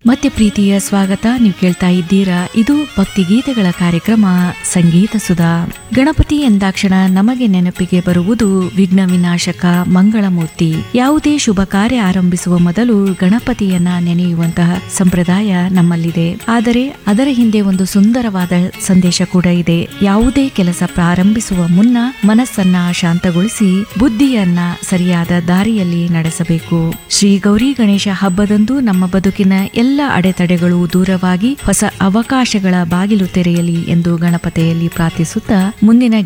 ಮತ್ತೆ ಪ್ರೀತಿಯ ಸ್ವಾಗತ ನೀವು ಕೇಳ್ತಾ ಇದ್ದೀರಾ ಇದು ಭಕ್ತಿಗೀತೆಗಳ ಕಾರ್ಯಕ್ರಮ ಸಂಗೀತ ಸುಧಾ ಗಣಪತಿ ಎಂದಾಕ್ಷಣ ನಮಗೆ ನೆನಪಿಗೆ ಬರುವುದು ವಿಘ್ನ ವಿನಾಶಕ ಮಂಗಳಮೂರ್ತಿ ಯಾವುದೇ ಶುಭ ಕಾರ್ಯ ಆರಂಭಿಸುವ ಮೊದಲು ಗಣಪತಿಯನ್ನ ನೆನೆಯುವಂತಹ ಸಂಪ್ರದಾಯ ನಮ್ಮಲ್ಲಿದೆ ಆದರೆ ಅದರ ಹಿಂದೆ ಒಂದು ಸುಂದರವಾದ ಸಂದೇಶ ಕೂಡ ಇದೆ ಯಾವುದೇ ಕೆಲಸ ಪ್ರಾರಂಭಿಸುವ ಮುನ್ನ ಮನಸ್ಸನ್ನ ಶಾಂತಗೊಳಿಸಿ ಬುದ್ಧಿಯನ್ನ ಸರಿಯಾದ ದಾರಿಯಲ್ಲಿ ನಡೆಸಬೇಕು ಶ್ರೀ ಗೌರಿ ಗಣೇಶ ಹಬ್ಬದಂದು ನಮ್ಮ ಬದುಕಿನ ಎಲ್ಲ ಅಡೆತಡೆಗಳು ದೂರವಾಗಿ ಹೊಸ ಅವಕಾಶಗಳ ಬಾಗಿಲು ತೆರೆಯಲಿ ಎಂದು ಗಣಪತಿಯಲ್ಲಿ ಪ್ರಾರ್ಥಿಸುತ್ತಾ ಮುಂದಿನ